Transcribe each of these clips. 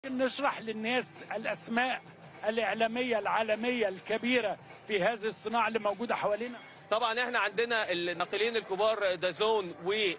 نشرح للناس الاسماء الاعلاميه العالميه الكبيره في هذه الصناعه اللي موجوده حوالينا طبعا احنا عندنا الناقلين الكبار دازون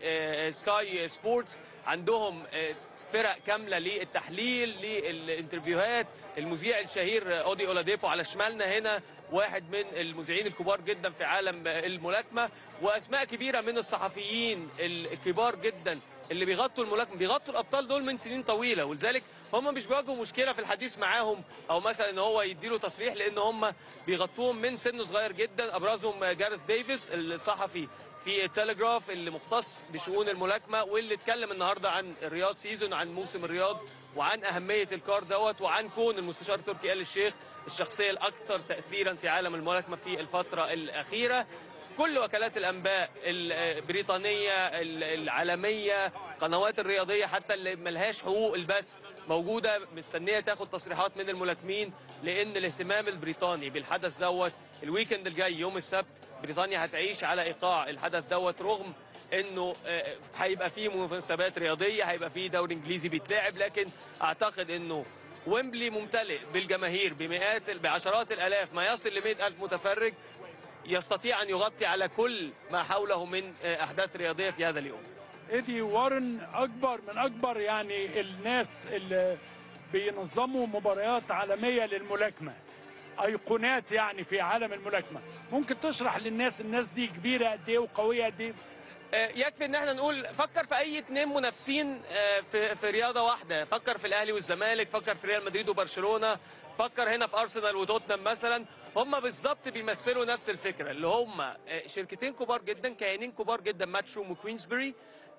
وسكاي سبورتس عندهم آه، فرق كامله للتحليل للانترفيوهات المذيع الشهير اودي اولاديبو على شمالنا هنا واحد من المذيعين الكبار جدا في عالم الملاكمه واسماء كبيره من الصحفيين الكبار جدا اللي بيغطوا الملاكمه بيغطوا الابطال دول من سنين طويله ولذلك هم مش بيواجهوا مشكله في الحديث معاهم او مثلا ان هو يديله تصريح لان هم بيغطوهم من سن صغير جدا ابرزهم جارث ديفيس الصحفي في التليجراف اللي مختص بشؤون الملاكمه واللي اتكلم النهارده عن الرياض سيزون عن موسم الرياض وعن اهميه الكار دوت وعن كون المستشار تركي آل الشيخ الشخصيه الاكثر تاثيرا في عالم الملاكمه في الفتره الاخيره كل وكالات الانباء البريطانيه العالميه قنوات الرياضيه حتى اللي ملهاش حقوق البث موجوده مستنيه تاخد تصريحات من الملاكمين لان الاهتمام البريطاني بالحدث دوت الويكند الجاي يوم السبت بريطانيا هتعيش على ايقاع الحدث دوت رغم انه آه، هيبقى فيه مناسبات رياضيه هيبقى فيه دوري انجليزي بيتلعب لكن اعتقد انه ويمبلي ممتلئ بالجماهير بمئات بعشرات الالاف ما يصل ل ألف متفرج يستطيع ان يغطي على كل ما حوله من آه، احداث رياضيه في هذا اليوم ايدي وارن اكبر من اكبر يعني الناس اللي بينظموا مباريات عالميه للملاكمه ايقونات يعني في عالم الملاكمه ممكن تشرح للناس الناس دي كبيره قد ايه وقويه قد ايه آه، يكفي ان احنا نقول فكر في اي اتنين منافسين آه، في في رياضه واحده فكر في الاهلي والزمالك فكر في ريال مدريد وبرشلونه فكر هنا في ارسنال وتوتنهام مثلا هم بالظبط بيمثلوا نفس الفكره اللي هم آه، شركتين كبار جدا كيانين كبار جدا ماتشروم وكوينسبري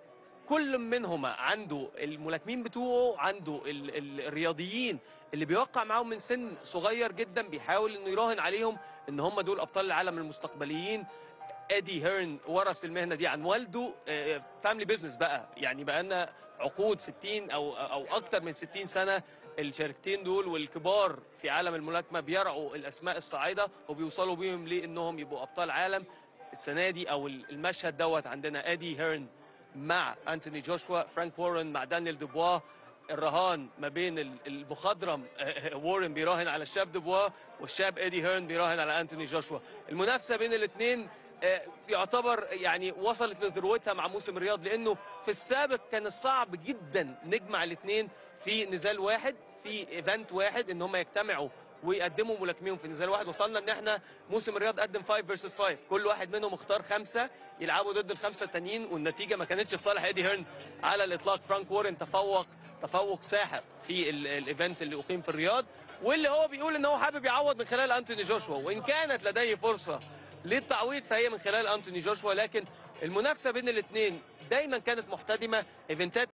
كل منهما عنده الملاكمين بتوعه عنده ال ال الرياضيين اللي بيوقع معاهم من سن صغير جدا بيحاول انه يراهن عليهم ان هم دول ابطال العالم المستقبليين ادي هيرن ورث المهنه دي عن والده فاميلي بيزنس بقى يعني بقى لنا عقود 60 او او اكتر من 60 سنه الشركتين دول والكبار في عالم الملاكمه بيرعوا الاسماء الصاعده وبيوصلوا بيهم لانهم يبقوا ابطال عالم السنه دي او المشهد دوت عندنا ادي هيرن مع انتوني جوشوا فرانك وورن مع دانيال دوبوا الرهان ما بين ال- المخضرم وورن بيراهن على الشاب دوبوا والشاب ايدي هيرن بيراهن على انتوني جوشوا المنافسه بين الاثنين يعتبر يعني وصلت لذروتها مع موسم الرياض لانه في السابق كان الصعب جدا نجمع الاثنين في نزال واحد في ايفنت واحد ان هم يجتمعوا ويقدموا ملاكميهم في نزال واحد وصلنا ان احنا موسم الرياض قدم 5 فيرسس 5 كل واحد منهم اختار خمسه يلعبوا ضد الخمسه التانيين والنتيجه ما كانتش في صالح ايدي هيرن على الاطلاق فرانك وورن تفوق تفوق ساحق في ال- الايفنت اللي اقيم في الرياض واللي هو بيقول ان هو حابب يعوض من خلال انتوني جوشوا وان كانت لديه فرصه للتعويض فهي من خلال انتوني جوشوا لكن المنافسه بين الاثنين دايما كانت محتدمه ايفنتات